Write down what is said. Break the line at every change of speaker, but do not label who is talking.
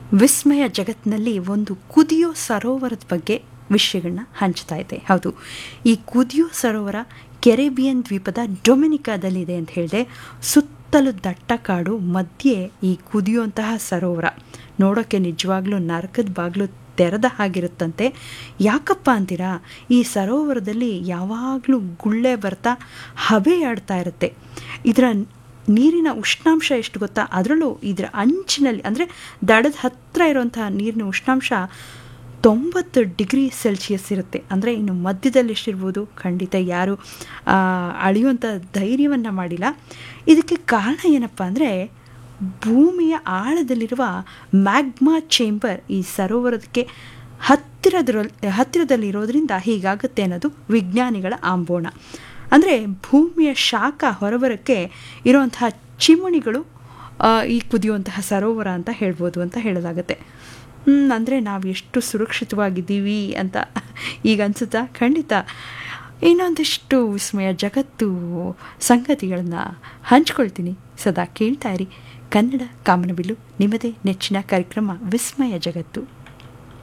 ವಿಸ್ಮಯ ಜಗತ್ತಿನಲ್ಲಿ ಒಂದು ಕುದಿಯೋ ಸರೋವರದ ಬಗ್ಗೆ ವಿಷಯಗಳನ್ನ ಹಂಚ್ತಾ ಇದೆ ಹೌದು ಈ ಕುದಿಯೋ ಸರೋವರ ಕೆರೆಬಿಯನ್ ದ್ವೀಪದ ಡೊಮಿನಿಕಾದಲ್ಲಿದೆ ಅಂತ ಹೇಳಿದೆ ಸುತ್ತಲೂ ದಟ್ಟ ಕಾಡು ಮಧ್ಯೆ ಈ ಕುದಿಯುವಂತಹ ಸರೋವರ ನೋಡೋಕ್ಕೆ ನಿಜವಾಗ್ಲೂ ನರಕದ ಬಾಗಿಲು ತೆರೆದ ಹಾಗಿರುತ್ತಂತೆ ಯಾಕಪ್ಪ ಅಂತೀರಾ ಈ ಸರೋವರದಲ್ಲಿ ಯಾವಾಗಲೂ ಗುಳ್ಳೆ ಬರ್ತಾ ಹಬೆಯಾಡ್ತಾ ಇರುತ್ತೆ ಇದರ ನೀರಿನ ಉಷ್ಣಾಂಶ ಎಷ್ಟು ಗೊತ್ತಾ ಅದರಲ್ಲೂ ಇದರ ಅಂಚಿನಲ್ಲಿ ಅಂದರೆ ದಡದ ಹತ್ತಿರ ಇರುವಂತಹ ನೀರಿನ ಉಷ್ಣಾಂಶ ತೊಂಬತ್ತು ಡಿಗ್ರಿ ಸೆಲ್ಸಿಯಸ್ ಇರುತ್ತೆ ಅಂದರೆ ಇನ್ನು ಮಧ್ಯದಲ್ಲಿ ಎಷ್ಟಿರ್ಬೋದು ಖಂಡಿತ ಯಾರು ಅಳೆಯುವಂಥ ಧೈರ್ಯವನ್ನು ಮಾಡಿಲ್ಲ ಇದಕ್ಕೆ ಕಾರಣ ಏನಪ್ಪ ಅಂದರೆ ಭೂಮಿಯ ಆಳದಲ್ಲಿರುವ ಮ್ಯಾಗ್ಮಾ ಚೇಂಬರ್ ಈ ಸರೋವರಕ್ಕೆ ಹತ್ತಿರದಲ್ಲಿ ಹತ್ತಿರದಲ್ಲಿರೋದ್ರಿಂದ ಹೀಗಾಗುತ್ತೆ ಅನ್ನೋದು ವಿಜ್ಞಾನಿಗಳ ಆಂಬೋಣ ಅಂದರೆ ಭೂಮಿಯ ಶಾಖ ಹೊರಬರೋಕ್ಕೆ ಇರುವಂತಹ ಚಿಮಣಿಗಳು ಈ ಕುದಿಯುವಂತಹ ಸರೋವರ ಅಂತ ಹೇಳ್ಬೋದು ಅಂತ ಹೇಳಲಾಗುತ್ತೆ ಅಂದರೆ ನಾವು ಎಷ್ಟು ಸುರಕ್ಷಿತವಾಗಿದ್ದೀವಿ ಅಂತ ಈಗ ಅನಿಸುತ್ತಾ ಖಂಡಿತ ಇನ್ನೊಂದಿಷ್ಟು ವಿಸ್ಮಯ ಜಗತ್ತು ಸಂಗತಿಗಳನ್ನು ಹಂಚ್ಕೊಳ್ತೀನಿ ಸದಾ ಕೇಳ್ತಾ ಇರಿ ಕನ್ನಡ ಕಾಮನಬಿಲ್ಲು ನಿಮ್ಮದೇ ನೆಚ್ಚಿನ ಕಾರ್ಯಕ್ರಮ ವಿಸ್ಮಯ ಜಗತ್ತು